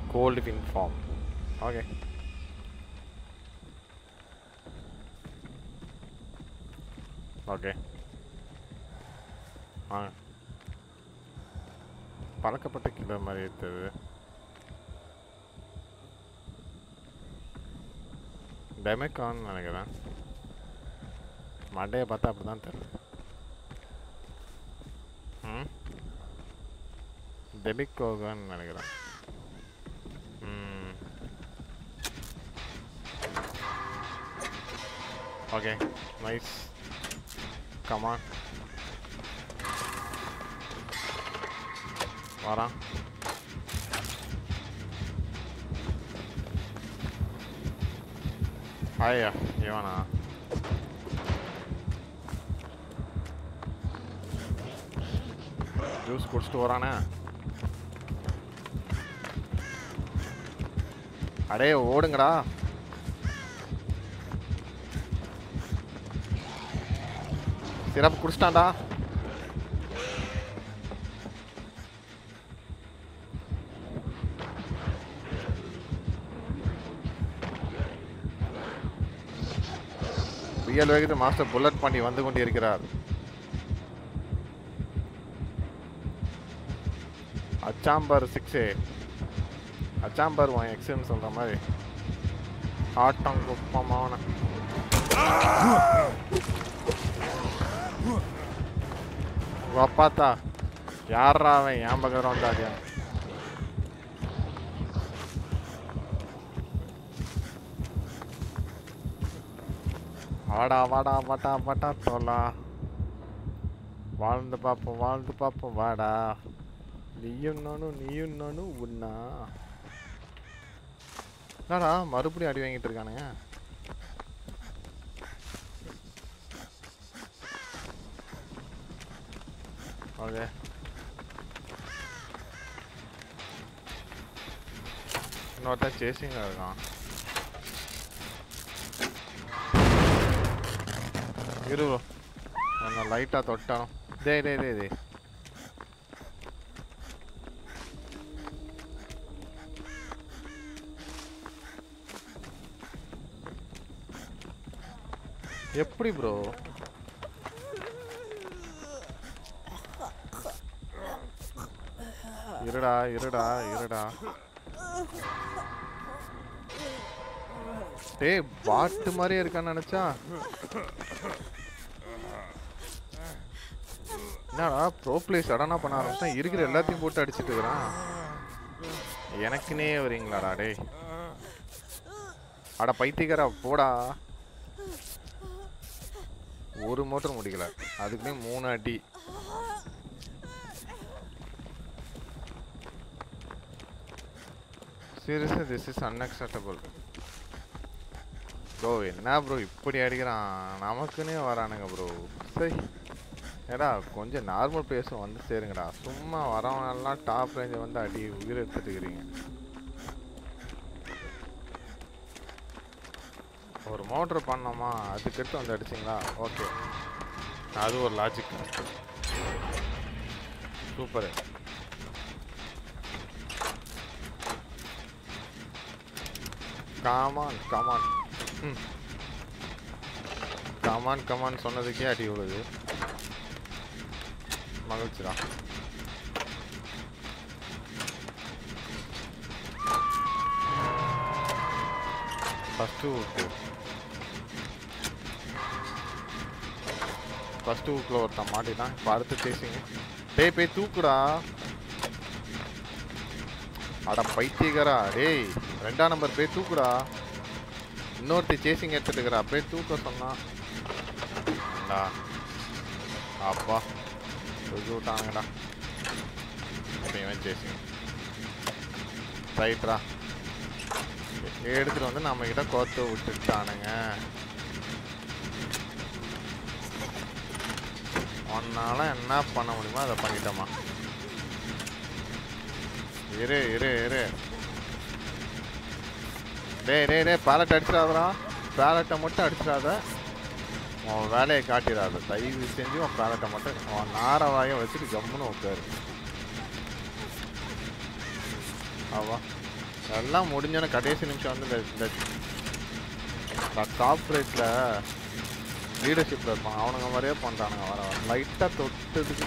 Gold win form okay okay ஆ பழக்கப்பட்ட kilo மாதிரி இருக்குது டெமெக்கான்னு நினைக்கிறேன் மண்டையை பார்த்தா அப்படி தான் தெரியுது ம் டெபிகோகான்னு நினைக்கிறேன் ம் ஓகே நைஸ் கமான் வரான் ஹாயா இவனா ஜூஸ் குடிச்சிட்டு வரானே அடே ஓடுங்கடா சிரப் குடிச்சிட்டான்டா ரியல் வேகத்தில் மாஸ்டர் புல்லட் பண்ணி வந்து கொண்டிருக்கிறார் அச்சாம்பார் சிக்ஸு அச்சாம்பார் உன் எக்ஸ்ன்னு சொல்கிற மாதிரி ஆட்டம் குப்பமான பார்த்தா யாரா அவன் என் பக்கம் வந்தாடியா வாடா வாடா வாடா வாடா தோலா வாழ்ந்து பார்ப்போம் வாழ்ந்து பார்ப்போம் வாடா நீயும் நானும் நீயும் நானும் உன்னா என்னடா மறுபடியும் அடி வாங்கிட்டு இருக்கானுங்க ஓகே இன்னொருத்தன் சேசிங்காக இருக்கான் இரு நான் லைட்டாக தொட்டாலும் டேய் டேய் டேய் டேய் எப்படி ப்ரோ இருடா இருடா இருடா டேய் பாட்டு மாதிரியே இருக்கான்னு நினைச்சா என்னடா ப்ரோ பிளே சடனா பண்ண ஆரம்பிச்சா இருக்கிற எல்லாத்தையும் போட்டு அடிச்சிட்டு இருக்கிறான் எனக்குனே வரீங்களாடா டேய் அட பைத்தியக்காரா போடா ஒரு மோட்டர் முடிக்கல அதுக்குமே மூணு அடி சீரியஸாக திஸ் இஸ் அன்அக்செப்டபிள் ப்ரோ என்ன ப்ரோ இப்படி அடிக்கிறான் நமக்குன்னே வரானுங்க ப்ரோ சரி ஏடா கொஞ்சம் நார்மல் பேசும் வந்து சேருங்கடா சும்மா வரவனெல்லாம் டாப் ரேஞ்சை வந்து அடி உயிர் எடுத்துட்டுக்கிறீங்க ஒரு மோட்ரு பண்ணோமா அதுக்கடுத்து வந்து அடிச்சிங்களா ஓகே அது ஒரு logic super come on come on hmm come on come on சொன்னதுக்கே அடி விழுது மகிழ்ச்சிடா ஃபஸ்ட்டு ஊக்கு ஃபஸ்ட்டு ஊக்கில் ஒருத்தன் மாட்டிட்டான் இப்போ அடுத்து பேசிங்க டேய் போய் தூக்குடா அட பைத்தியக்காரா டேய் ரெண்டாம் நம்பர் போய் தூக்குடா இன்னொருத்தி சேசிங் எடுத்துட்டுக்கிறா போய் தூக்க சொன்னா ஏண்டா, அப்பா தூக்கி விட்டானுங்கடா இப்போ இவன் சேசிங் ரைட்ரா எடுத்துட்டு வந்து நம்ம கிட்ட கோத்து விட்டுட்டானுங்க உன்னால என்ன பண்ண முடியுமோ அதை பண்ணிட்டோமா இரு இரு இரு டேய் டேய் டேய் பேலட் அடிச்சிடாதடா பேலட்டை மட்டும் அடிச்சிடாத உன் வேலையை காட்டிடாத தயவு செஞ்சு உன் பேலட்டை மட்டும் உன் நார வாயை வச்சுட்டு கம்முன்னு உட்காரு ஆவா எல்லாம் முடிஞ்சோன்னே கடைசி நிமிஷம் வந்து இந்த இந்த டாப் ரேட்டில் லீடர்ஷிப்பில் இருப்பான் அவனுங்க மாதிரியே பண்ணுறானுங்க வர வர லைட்டாக தொட்டதுக்கு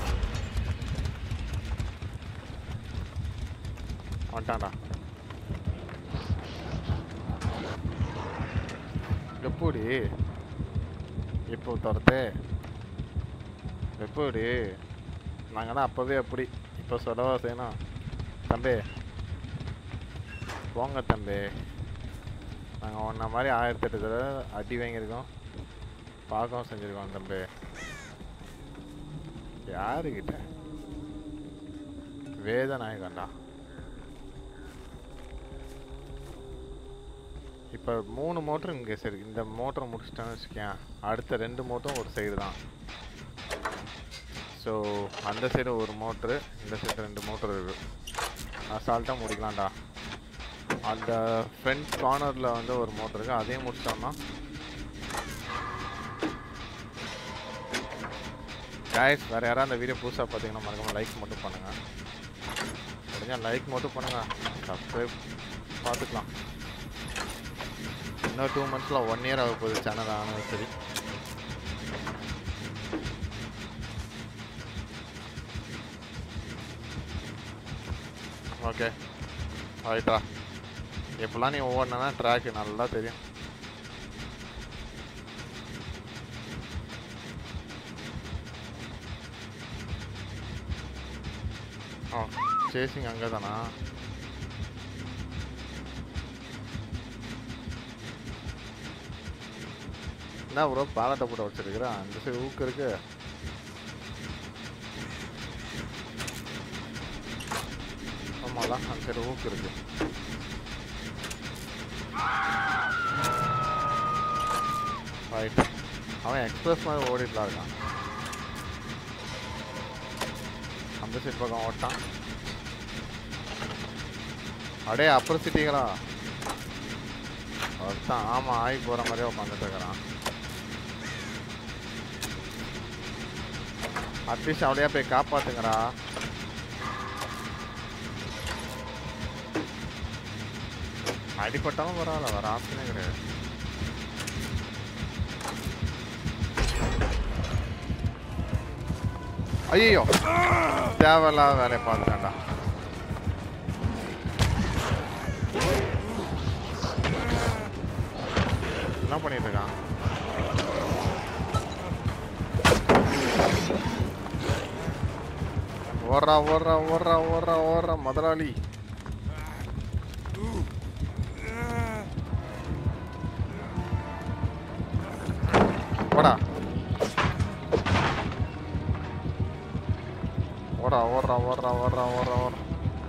வந்துட்டான்டா எப்படி இப்போ துரத்து எப்படி நாங்கள் தான் அப்போவே அப்படி இப்போ சொல்லவா செய்யணும் தம்பி போங்க தம்பி நாங்கள் ஒன்றை மாதிரி ஆயிரத்தெட்டு தடவை அடி வாங்கியிருக்கோம் பார்க்கவும் செஞ்சுருக்கோம் தம்பி யாருக்கிட்ட வேதநாயகன்டா இப்போ மூணு மோட்டர் இங்கே சரி இந்த மோட்டரை முடிச்சிட்டேன்னு வச்சுக்கேன் அடுத்த ரெண்டு மோட்டரும் ஒரு சைடு தான் ஸோ அந்த சைடு ஒரு மோட்ரு இந்த சைடு ரெண்டு மோட்டர் இருக்கு அசால்ட்டாக முடிக்கலாம்டா அந்த ஃப்ரண்ட் கார்னரில் வந்து ஒரு மோட்டர் இருக்குது அதையும் முடிச்சிட்டோம்னா guys வேறு யாராவது அந்த வீடியோ புதுசாக பார்த்தீங்கன்னா மறக்காம லைக் மட்டும் பண்ணுங்கள் முடிஞ்சால் லைக் மட்டும் பண்ணுங்கள் சப்ஸ்கிரைப் பார்த்துக்கலாம் இன்னும் டூ மந்த்ஸில் ஒன் இயர் ஆக போகுது சேனல் ஆனது சரி ஓகே ரைட்டா எப்படிலாம் நீ ஓடினா ட்ராக்கு நல்லா தெரியும் ஆ சேசிங் அங்கே தானா என்ன ப்ரோ பாலத்தை போட்டு வச்சிருக்கிறேன் அந்த சைடு ஊக்கு இருக்கு ஆமால அந்த சைடு ஊக்கு இருக்கு ரைட் அவன் எக்ஸ்பிரஸ் மாதிரி ஓடிட்டுலாம் இருக்கான் அந்த சைடு பக்கம் ஓட்டான் அடே அப்புறம் சிட்டிங்களா ஒருத்தான் ஆமாம் ஆகி போகிற மாதிரியே உட்காந்துட்டு இருக்கிறான் அட்லீஸ்ட் அவளையா போய் காப்பாத்துங்கடா அடிப்பட்டாலும் பரவாயில்ல வர ஆப்ஷனே கிடையாது ஐயோ தேவையில்லாத வேலையை பார்த்துட்டேன்டா என்ன பண்ணிட்டு இருக்கான் ஓடுறா ஓடுறா ஓடுறா ஓடுறா ஓடுறா முதலாளி ஓடா ஓடா ஓடுறா ஓடுறா ஓடுறா ஓடுறா ஓடுறா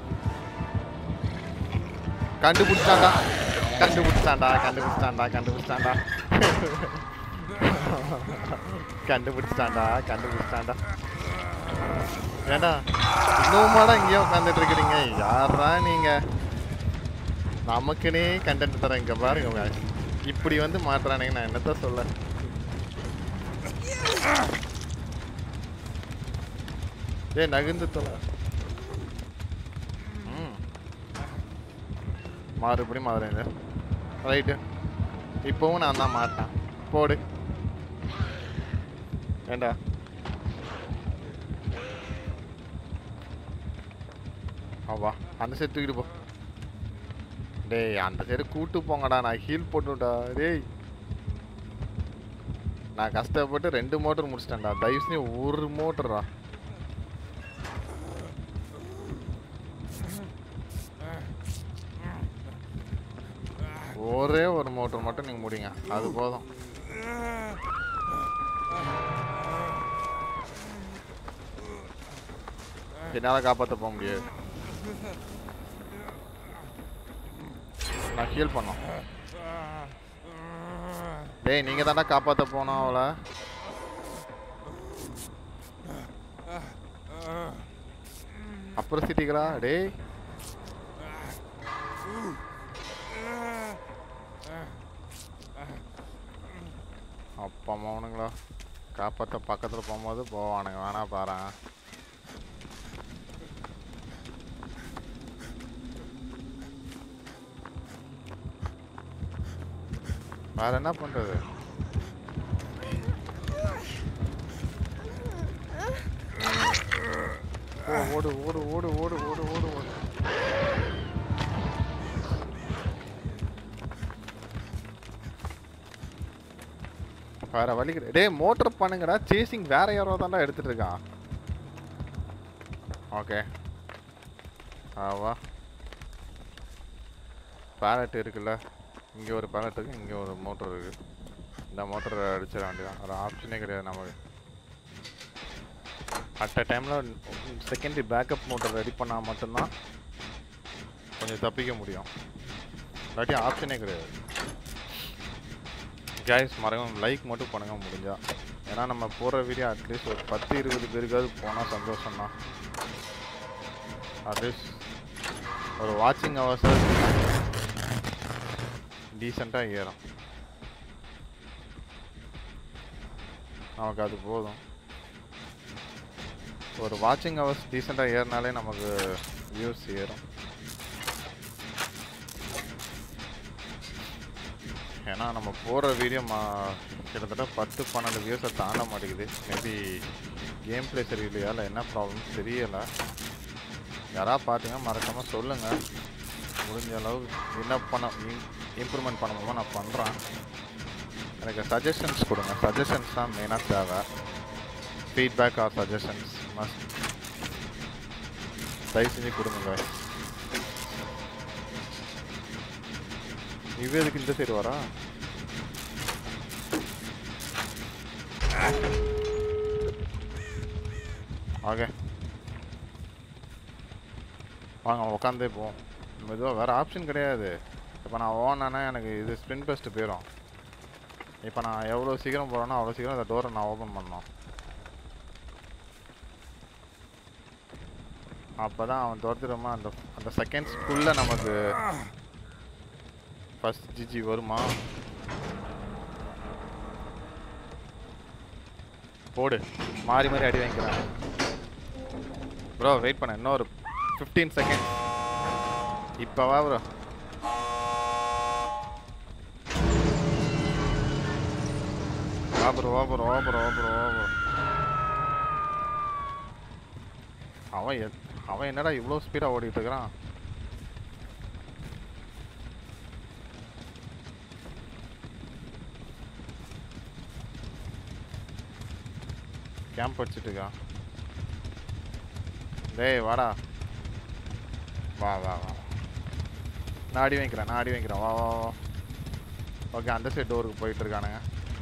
கண்டுபிடிச்சாண்டா கண்டுபிடிச்சாண்டா கண்டுபிடிச்சாண்டா கண்டுபிடிச்சாண்டா கண்டுபிடிச்சிட்டான்டா கண்டுபிடிச்சிட்டான்டா ஏண்டா இன்னுமாடா இங்கேயே உட்காந்துட்டு இருக்கிறீங்க யாரா நீங்க நமக்குனே கண்டென்ட் தரேன் இங்க பாருங்க guys. இப்படி வந்து மாட்டுறானுங்க நான் என்னத்த சொல்ல ஏய் நகுந்து தொலை ம் மறுபடியும் மதுரை ரைட்டு இப்போவும் நான் தான் மாட்டேன் போடு ஏண்டா ஆவா அந்த சைடு தூக்கிட்டு போ டேய் அந்த சைடு கூட்டு போங்கடா நான் ஹீல் போட்டுடா டேய் நான் கஷ்டப்பட்டு ரெண்டு மோட்டர் முடிச்சிட்டேன்டா தயவு செஞ்சு ஒரு மோட்டரா ஒரே ஒரு மோட்டர் மட்டும் நீங்க முடிங்க அது போதும் என்னால காப்பாத்த போக முடியாது நான் ஹீல் பண்ணோம் டேய் நீங்க தாண்டா காப்பாத்த போனோம் அவளை அப்புறம் சிட்டிகளா டேய் அப்பா மௌனுங்களா காப்பாத்த பக்கத்துல போகும்போது போவானுங்க வேணா பாறேன் வேற என்ன பண்றது ஓ, ஓடு ஓடு ஓடு ஓடு ஓடு ஓடு ஓடு வேற வழி கிடையாது டேய் மோட்டர் பண்ணுங்கடா சேசிங் வேற யாரோ தான்டா எடுத்துட்டு இருக்கான் ஓகே ஆவா பேலட் இருக்குல்ல இங்கே ஒரு பேலட் இருக்கு இங்கே ஒரு மோட்டர் இருக்கு இந்த மோட்டர் அடிச்சிட வேண்டியதான் ஒரு ஆப்ஷனே கிடையாது நமக்கு அட் அ டைமில் செகண்டரி பேக்கப் மோட்டர் ரெடி பண்ணால் மட்டும்தான் கொஞ்சம் தப்பிக்க முடியும் இல்லாட்டி ஆப்ஷனே கிடையாது கைஸ் மறக்காம லைக் மட்டும் பண்ணுங்க முடிஞ்சா ஏன்னா நம்ம போகிற வீடியோ அட்லீஸ்ட் ஒரு பத்து இருபது பேருக்காவது போனால் சந்தோஷம் தான் அட்லீஸ்ட் ஒரு வாட்சிங் ஹவர்ஸ் டீசெண்டாக ஏறும் நமக்கு அது போதும் ஒரு வாட்சிங் ஹவர்ஸ் டீசெண்டாக ஏறினாலே நமக்கு வியூஸ் ஏறும் ஏன்னா நம்ம போடுற வீடியோ மா கிட்டத்தட்ட பத்து பன்னெண்டு வியூஸை தாண்ட மாட்டேங்குது மேபி கேம் பிளே சரியில்லையா இல்லை என்ன ப்ராப்ளம் தெரியலை யாராவது பார்த்தீங்கன்னா மறக்காமல் சொல்லுங்கள் முடிஞ்ச அளவு என்ன பண்ண இம்ப்ரூவ்மெண்ட் பண்ண முடியுமோ நான் பண்ணுறேன் எனக்கு சஜஷன்ஸ் கொடுங்க சஜஷன்ஸ் தான் மெயினாக தேவை ஃபீட்பேக் ஆர் சஜஷன்ஸ் மஸ்ட் தயவு செஞ்சு கொடுங்க guys. இவ எதுக்கு இந்த சைடு வரா ஓகே வாங்க உட்காந்தே போவோம் மெதுவாக வேறு ஆப்ஷன் கிடையாது இப்போ நான் ஓனானா எனக்கு இது ஸ்பின் பெஸ்ட்டு போயிடும் இப்போ நான் எவ்வளோ சீக்கிரம் போகிறேனோ அவ்வளோ சீக்கிரம் அந்த டோரை நான் ஓப்பன் பண்ணணும் அப்போ தான் அவன் துரத்துறமா அந்த அந்த செகண்ட்ஸ்க்குள்ளே நமக்கு ஃபர்ஸ்ட் ஜிஜி வருமா போடு மாறி மாறி அடி வாங்கிக்கிறேன் ப்ரோ வெயிட் பண்ண இன்னும் ஒரு ஃபிஃப்டீன் செகண்ட் இப்போ வா ப்ரோ வா ப்ரோ வா ப்ரோ வா ப்ரோ வா ப்ரோ வா ப்ரோ அவன் எத்- அவன் என்னடா இவ்வளோ ஸ்பீடாக ஓடிட்டு இருக்கிறான் கேம்ப் அடிச்சிட்டு இருக்கான் டேய் வாடா வா வா வா நான் அடி வாங்கிக்கிறேன் நான் அடி வாங்கிக்கிறேன் வா வா வா ஓகே அந்த சைடு டோருக்கு போயிட்டு இருக்கானுங்க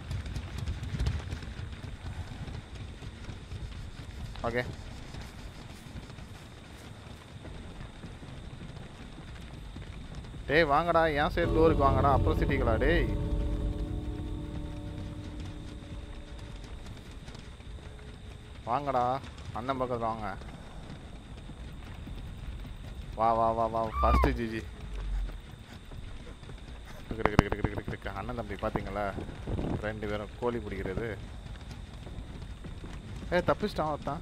ஓகே டேய் வாங்கடா ஏன் சைடு டோருக்கு வாங்கடா அப்புறம் சிட்டிங்களா டேய் வாங்கடா அண்ணன் பக்கத்தில் வாங்க வா வா வா வா ஃபஸ்ட்டு ஜிஜி இருக்கு இருக்கு இருக்கு இருக்கு இருக்கு அண்ணன் தம்பி பார்த்தீங்களா ரெண்டு பேரும் கோழி பிடிக்கிறது ஏ தப்பிச்சிட்டான் ஒருத்தன்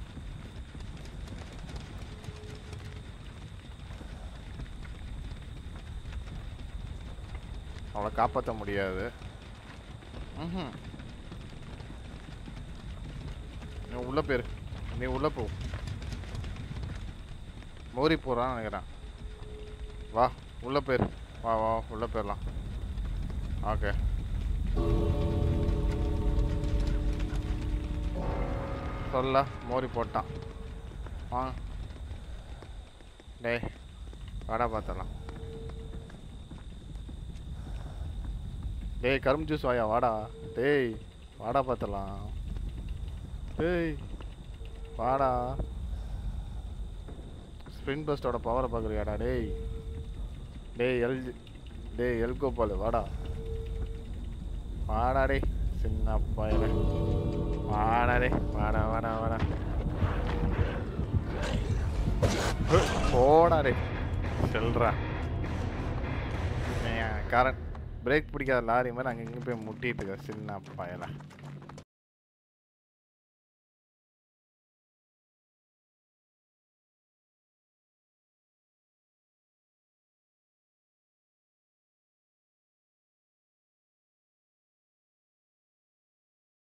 அவளை காப்பாற்ற முடியாது ம் நீ உள்ள பேரு நீ உள்ள போ மோரி போறான்னு நினைக்கிறேன் வா உள்ள பேர் வா வா உள்ள போயிடலாம் ஓகே சொல்ல மோரி போட்டான் வா டேய் வாடா பார்த்தலாம் டேய் கரும்பு ஜூஸ் வாயா வாடா டேய் வாடா பார்த்தலாம் டேய் வாடா ஸ்பிரின் பஸ்டோட பவரை பார்க்குறியாடா டேய் டேய் எல் டேய் எல் கோபால் வாடா வாடா டேய் சின்ன பையன வாடா டேய் வாடா வாடா வாடா ஹு, போடா டேய் செல்றா கரண்ட் பிரேக் பிடிக்காத லாரி மாதிரி அங்கே இங்கே போய் முட்டிட்டு இருக்க சின்ன பயல